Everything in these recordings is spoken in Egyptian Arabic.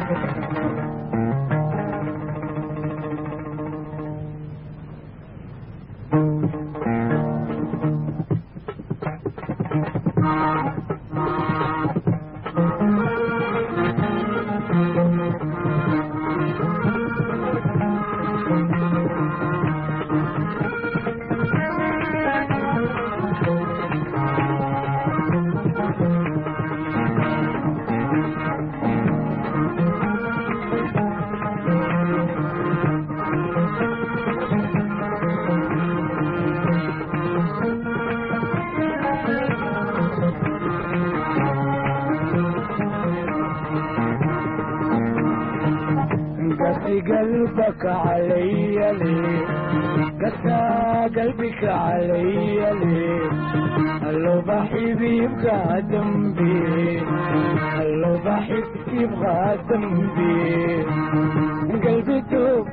قسي قلبك علي ليه قسى قلبك علي ليه لو بحب يبقى ذنبي لو بحب يبقى ذنبي قلبي توب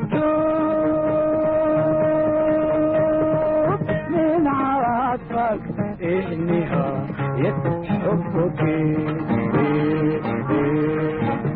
توب من عواطفك إيه نهاية حبك إيه إيه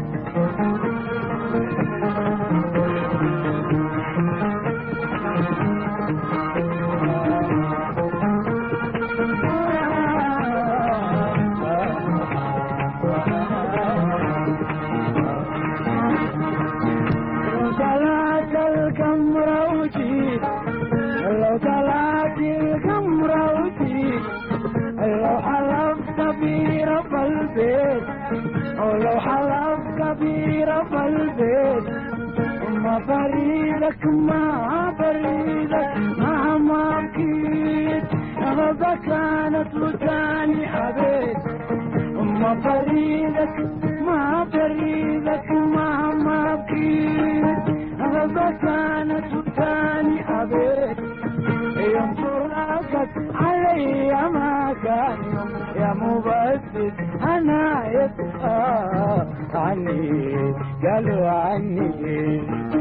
طلعت القمر وجيت لو طلعت القمر وجيت لو حلفت برب البيت ولو حلفت برب البيت ما بريدك ما بريدك مهما بكيت غضا كانت لساني حبيت ما بريدك ما بريدك مهما بكيت غضا كانت لساني حبيت يوم فراقك علي ما كان يوم يا مبسط انا يبقى عني قالوا عني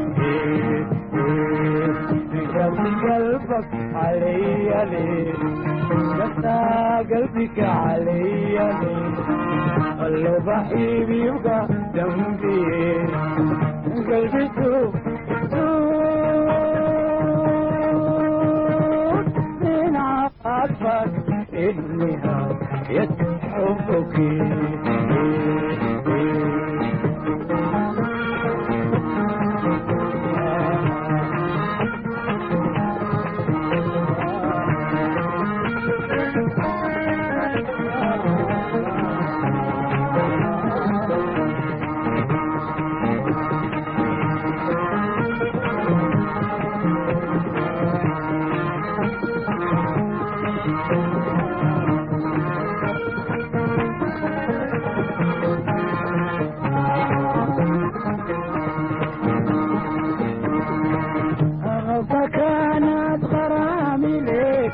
قلبي قلبك علي ليه قسى قلبك علي ليه لو بحيب يبقى جنبي قلبي توب توب من عطفك النهاية حبك فكانت غرامي ليك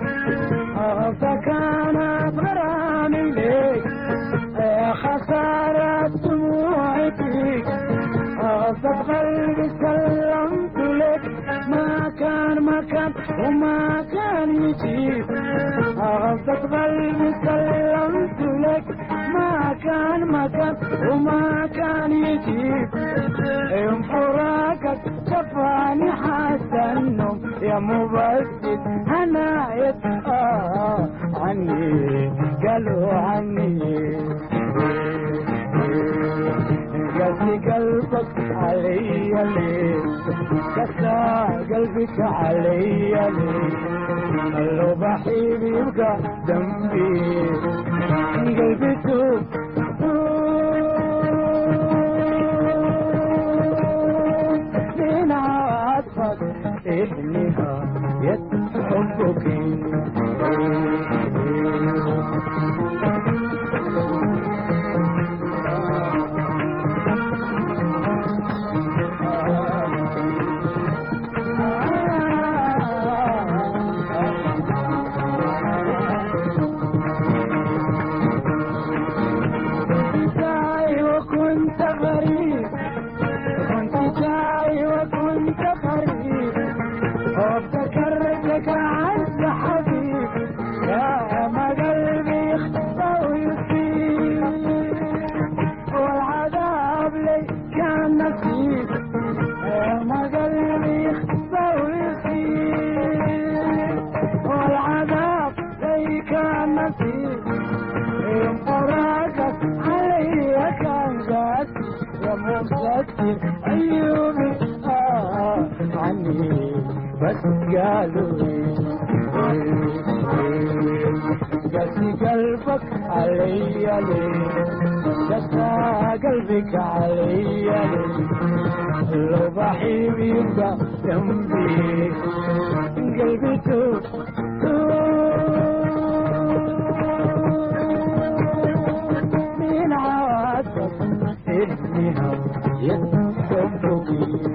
فكانت غرامي ليك يا خسارة دموعي فيك غصب قلبي سلمت لك ما كان مكان وما كان يجيب غصب قلبي سلمت لك ما كان مكان وما كان يجيب يوم فراقك شفاني حتى النوم يا مبسط انا يتقى عني قالوا عني قاسي قلبك علي ليه كسى قلبك علي ليه لو بحيب يبقى ذنبي قلبي توب توب من عطفك إيه نهاية حبك يا مفكر عيوني آه عني بس قالوا قاسي قلبك علي ليه قسى قلبك علي ليه لو بحيب يبقى جنبي قلبي توب من عادك إنها يتحبك